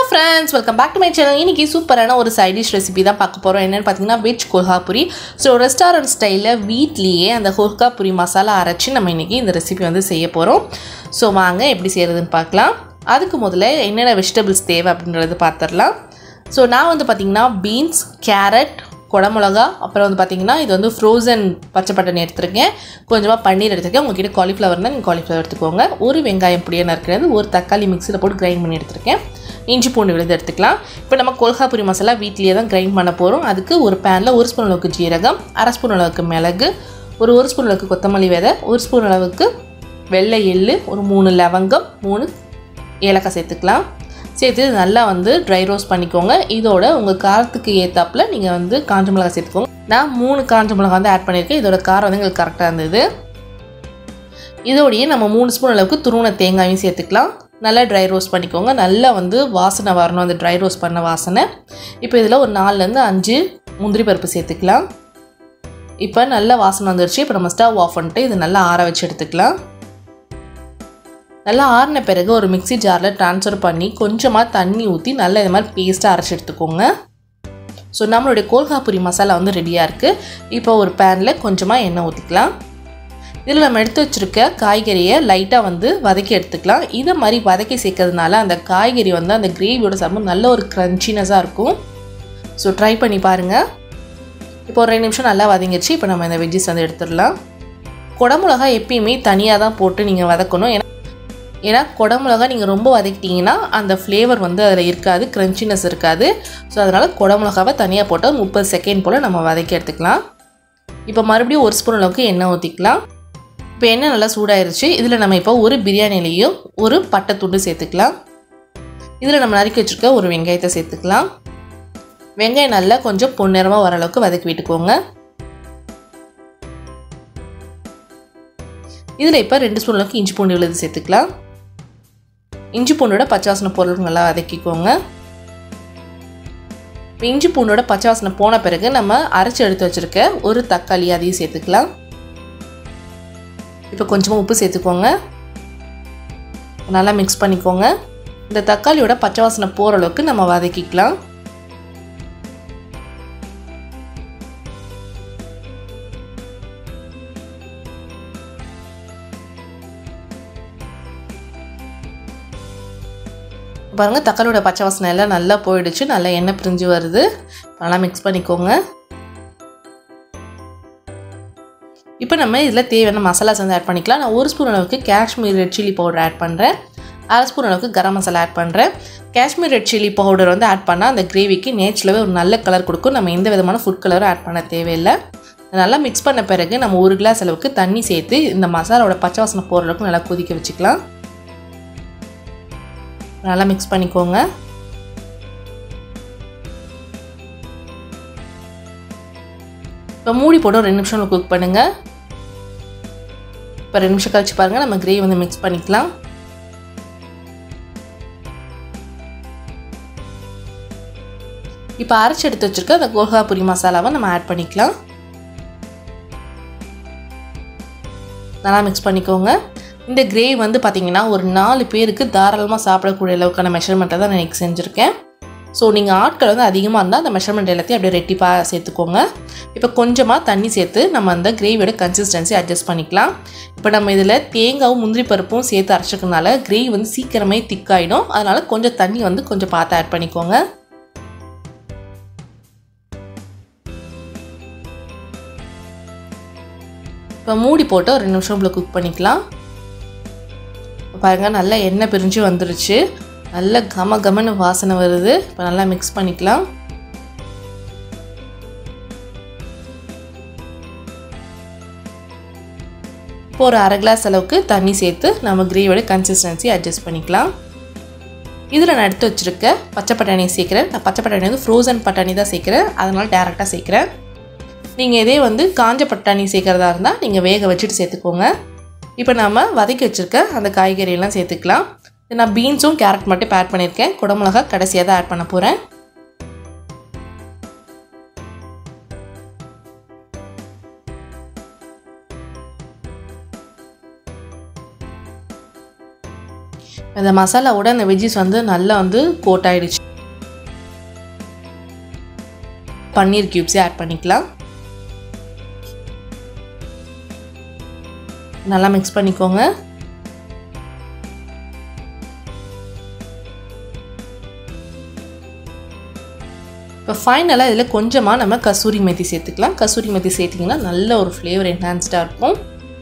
friends welcome back to my channel இன்னைக்கு சூப்பரான ஒரு சைட் டிஷ் ரெசிபி தான் பார்க்க போகிறோம் என்னென்னு பார்த்தீங்கன்னா வெஜ் கொல்ஹாபுரி ஸோ ரெஸ்டாரண்ட் ஸ்டைலில் வீட்லேயே அந்த கொல்ஹாபுரி மசாலா அரைச்சி நம்ம இன்றைக்கி இந்த ரெசிபி வந்து செய்ய போகிறோம் ஸோ வாங்க எப்படி செய்கிறதுன்னு பார்க்கலாம் அதுக்கு முதல்ல என்னென்ன வெஜிடபிள்ஸ் தேவை அப்படின்றது பார்த்துடலாம் ஸோ நான் வந்து பார்த்திங்கன்னா பீன்ஸ் கேரட் குடமிளகா அப்புறம் வந்து பார்த்திங்கன்னா இது வந்து ஃப்ரோசன் பச்சை பட்டாணி எடுத்திருக்கேன் கொஞ்சமாக பன்னீர் எடுத்திருக்கேன் உங்ககிட்ட காலிஃப்ளவர்னால் நீங்கள் காலிஃப்ளவர் எடுத்துக்கோங்க ஒரு வெங்காயம் பொடியாக நறுக்கிறது ஒரு தக்காளி மிக்சியில் போட்டு கிரைண்ட் பண்ணி எடுத்திருக்கேன் இஞ்சி பூண்டு விழுந்து எடுத்துக்கலாம் இப்போ நம்ம கொல்ஹாபுரி மசாலா வீட்லேயே தான் கிரைண்ட் பண்ண போகிறோம் அதுக்கு ஒரு பேனில் ஒரு ஸ்பூன் அளவுக்கு ஜீரகம் அரை ஸ்பூன் அளவுக்கு மிளகு ஒரு ஒரு ஸ்பூன் அளவுக்கு கொத்தமல்லி விதை ஒரு ஸ்பூன் அளவுக்கு வெள்ளை எள்ளு ஒரு மூணு லவங்கம் மூணு ஏலக்காய் சேர்த்துக்கலாம் சேர்த்து இது நல்லா வந்து ட்ரை ரோஸ்ட் பண்ணிக்கோங்க இதோட உங்கள் காரத்துக்கு ஏற்றாப்புல நீங்கள் வந்து காஞ்ச மிளகாய் சேர்த்துக்கோங்க நான் மூணு காஞ்ச மிளகாய் வந்து ஆட் பண்ணியிருக்கேன் இதோட காரம் வந்து எங்களுக்கு கரெக்டாக இருந்தது இதோடையே நம்ம மூணு ஸ்பூன் அளவுக்கு துருவன தேங்காயும் சேர்த்துக்கலாம் நல்லா ட்ரை ரோஸ்ட் பண்ணிக்கோங்க நல்லா வந்து வாசனை வரணும் அந்த ட்ரை ரோஸ்ட் பண்ண வாசனை இப்போ இதில் ஒரு நாலுலேருந்து அஞ்சு முந்திரி பருப்பு சேர்த்துக்கலாம் இப்போ நல்லா வாசனை வந்துருச்சு இப்போ நம்ம ஸ்டவ் ஆஃப் பண்ணிட்டு இது நல்லா ஆற வச்சு எடுத்துக்கலாம் நல்லா ஆறின பிறகு ஒரு மிக்சி ஜாரில் ட்ரான்ஸ்ஃபர் பண்ணி கொஞ்சமாக தண்ணி ஊற்றி நல்லா இது மாதிரி பேஸ்ட்டாக அரைச்சி எடுத்துக்கோங்க ஸோ நம்மளுடைய கோல்காபுரி மசாலா வந்து ரெடியாக இருக்குது இப்போ ஒரு பேனில் கொஞ்சமாக எண்ணெய் ஊற்றிக்கலாம் இதில் நம்ம எடுத்து வச்சுருக்க காய்கறியை லைட்டாக வந்து வதக்கி எடுத்துக்கலாம் இதை மாதிரி வதக்கி சேர்க்கறதுனால அந்த காய்கறி வந்து அந்த கிரேவியோட சாப்பிடும் நல்ல ஒரு க்ரன்ச்சினஸாக இருக்கும் ஸோ ட்ரை பண்ணி பாருங்கள் இப்போ ஒரு ரெண்டு நிமிஷம் நல்லா வதங்கிடுச்சு இப்போ நம்ம இந்த வெஜ்ஜஸ் வந்து எடுத்துடலாம் குடமிளகா எப்பயுமே தனியாக தான் போட்டு நீங்கள் வதக்கணும் ஏன்னா ஏன்னா குடமிளகா நீங்கள் ரொம்ப வதக்கிட்டீங்கன்னா அந்த ஃப்ளேவர் வந்து அதில் இருக்காது க்ரன்ச்சினஸ் இருக்காது ஸோ அதனால் குடமிளகாவை தனியாக போட்டால் முப்பது செகண்ட் போல் நம்ம வதக்கி எடுத்துக்கலாம் இப்போ மறுபடியும் ஒரு ஸ்பூன் அளவுக்கு எண்ணெய் ஊற்றிக்கலாம் இப்போ எண்ணெய் நல்லா சூடாயிருச்சு இதில் நம்ம இப்போ ஒரு பிரியாணிலையும் ஒரு பட்டை துண்டு சேர்த்துக்கலாம் இதில் நம்ம நறுக்கி வச்சுருக்க ஒரு வெங்காயத்தை சேர்த்துக்கலாம் வெங்காயம் நல்லா கொஞ்சம் பொன்னிறமாக வர அளவுக்கு வதக்கி விட்டுக்கோங்க இதில் இப்போ ரெண்டு ஸ்பூன் அளவுக்கு இஞ்சி பூண்டு விழுது சேர்த்துக்கலாம் இஞ்சி பூண்டோட பச்சை வாசனை பொருளுக்கு நல்லா வதக்கிக்கோங்க இப்போ இஞ்சி பூண்டோட பச்சை வாசனை போன பிறகு நம்ம அரைச்சி எடுத்து வச்சுருக்க ஒரு தக்காளி அதையும் சேர்த்துக்கலாம் இப்போ கொஞ்சமாக உப்பு சேர்த்துக்கோங்க நல்லா மிக்ஸ் பண்ணிக்கோங்க இந்த தக்காளியோட பச்சை வாசனை போகிற அளவுக்கு நம்ம வதக்கிக்கலாம் பாருங்கள் தக்காளியோட பச்சை வாசனை எல்லாம் நல்லா போயிடுச்சு நல்லா எண்ணெய் பிரிஞ்சு வருது நல்லா மிக்ஸ் பண்ணிக்கோங்க இப்போ நம்ம இதில் தேவையான மசாலாஸ் வந்து ஆட் பண்ணிக்கலாம் நான் ஒரு ஸ்பூன் அளவுக்கு Kashmir red chilli powder add பண்ணுறேன் அரை ஸ்பூன் அளவுக்கு கரம் மசாலா ஆட் பண்ணுறேன் காஷ்மீர் ரெட் சில்லி பவுடர் வந்து ஆட் பண்ணால் அந்த கிரேவிக்கு நேச்சுரலாகவே ஒரு நல்ல கலர் கொடுக்கும் நம்ம எந்த விதமான ஃபுட் கலரும் ஆட் பண்ண தேவையில்லை நல்லா மிக்ஸ் பண்ண பிறகு நம்ம ஒரு கிளாஸ் அளவுக்கு தண்ணி சேர்த்து இந்த மசாலாவோட பச்சை வாசனை போகிற அளவுக்கு நல்லா கொதிக்க வச்சுக்கலாம் நல்லா மிக்ஸ் பண்ணிக்கோங்க இப்போ மூடி போட்டு ஒரு ரெண்டு நிமிஷம் குக் பண்ணுங்கள் இப்போ ரெண்டு நிமிஷம் கழிச்சு பாருங்கள் நம்ம கிரேவி வந்து மிக்ஸ் பண்ணிக்கலாம் இப்போ அரைச்சி எடுத்து வச்சுருக்க அந்த கோல்காபுரி மசாலாவை நம்ம ஆட் பண்ணிக்கலாம் நல்லா மிக்ஸ் பண்ணிக்கோங்க இந்த கிரேவி வந்து பார்த்திங்கன்னா ஒரு நாலு பேருக்கு தாராளமாக சாப்பிடக்கூடிய அளவுக்கான மெஷர்மெண்ட்டை தான் நான் எனக்கு செஞ்சுருக்கேன் ஸோ நீங்கள் ஆட்கள் வந்து அதிகமாக இருந்தால் அந்த மெஷர்மெண்ட் எல்லாத்தையும் அப்படியே ரெட்டிப்பாக சேர்த்துக்கோங்க இப்போ கொஞ்சமாக தண்ணி சேர்த்து நம்ம அந்த கிரேவியோட கன்சிஸ்டன்சி அட்ஜஸ்ட் பண்ணிக்கலாம் இப்போ நம்ம இதில் தேங்காவும் முந்திரி பருப்பும் சேர்த்து அரைச்சிக்கனால கிரேவி வந்து சீக்கிரமே திக்காயிடும் அதனால் கொஞ்சம் தண்ணி வந்து கொஞ்சம் பார்த்து ஆட் பண்ணிக்கோங்க இப்போ மூடி போட்டு ஒரு ரெண்டு நிமிஷம் இவ்வளோ குக் பண்ணிக்கலாம் பாருங்கள் நல்லா எண்ணெய் பிரிஞ்சு வந்துருச்சு நல்ல கம கமன்னு வாசனை வருது இப்போ நல்லா மிக்ஸ் பண்ணிக்கலாம் இப்போ ஒரு அரை கிளாஸ் அளவுக்கு தண்ணி சேர்த்து நம்ம கிரேவியோட கன்சிஸ்டன்சி அட்ஜஸ்ட் பண்ணிக்கலாம் இதில் நான் எடுத்து வச்சுருக்க பச்சை பட்டாணி சேர்க்குறேன் நான் பச்சை பட்டாணி வந்து ஃப்ரோசன் பட்டாணி தான் சேர்க்குறேன் அதனால் டேரெக்டாக சேர்க்குறேன் நீங்கள் இதே வந்து காஞ்ச பட்டாணி சேர்க்குறதா இருந்தால் நீங்கள் வேக வச்சுட்டு சேர்த்துக்கோங்க இப்போ நம்ம வதக்கி வச்சுருக்க அந்த காய்கறியெல்லாம் சேர்த்துக்கலாம் நான் பீன்ஸும் கேரட் மட்டும் ஆட் பண்ணியிருக்கேன் குடமிளகா கடைசியாக தான் ஆட் பண்ண போகிறேன் இந்த மசாலாவோட அந்த வெஜ்ஜிஸ் வந்து நல்லா வந்து கோட் ஆயிடுச்சு பன்னீர் கியூப்ஸே ஆட் பண்ணிக்கலாம் நல்லா மிக்ஸ் பண்ணிக்கோங்க இப்போ ஃபைனலாக இதில் கொஞ்சமாக நம்ம கசூரி மெத்தி சேர்த்துக்கலாம் கசூரி மெத்தி சேர்த்திங்கன்னா நல்ல ஒரு ஃப்ளேவர் என்ஹான்ஸ்டாக இருக்கும்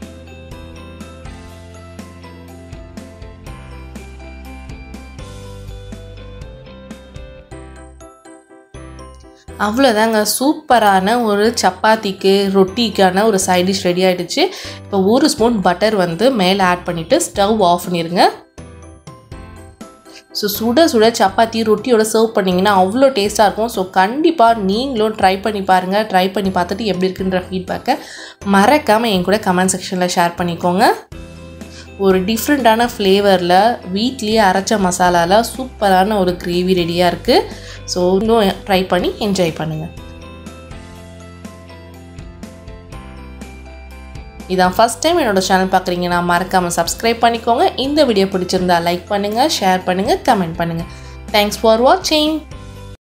அவ்வளோதாங்க சூப்பரான ஒரு சப்பாத்திக்கு ரொட்டிக்கான ஒரு சைட் டிஷ் ரெடி ஆகிடுச்சு இப்போ ஒரு ஸ்பூன் பட்டர் வந்து மேலே ஆட் பண்ணிவிட்டு ஸ்டவ் ஆஃப் பண்ணிடுங்க ஸோ சுட சுட சப்பாத்தி ரொட்டியோட சர்வ் பண்ணிங்கன்னா அவ்வளோ டேஸ்ட்டாக இருக்கும் ஸோ கண்டிப்பாக நீங்களும் ட்ரை பண்ணி பாருங்கள் ட்ரை பண்ணி பார்த்துட்டு எப்படி இருக்குன்ற ஃபீட்பேக்கை மறக்காமல் என் கூட கமெண்ட் செக்ஷனில் ஷேர் பண்ணிக்கோங்க ஒரு டிஃப்ரெண்ட்டான ஃப்ளேவரில் வீட்லேயே அரைச்ச மசாலாவில் சூப்பரான ஒரு கிரேவி ரெடியாக இருக்குது ஸோ இன்னும் ட்ரை பண்ணி என்ஜாய் பண்ணுங்கள் இதான் ஃபஸ்ட் டைம் என்னோட சேனல் பார்க்குறீங்கன்னா மறக்காமல் சப்ஸ்கிரைப் பண்ணிக்கோங்க இந்த வீடியோ பிடிச்சிருந்தா லைக் பண்ணுங்கள் ஷேர் பண்ணுங்கள் கமெண்ட் பண்ணுங்கள் தேங்க்ஸ் ஃபார் வாட்சிங்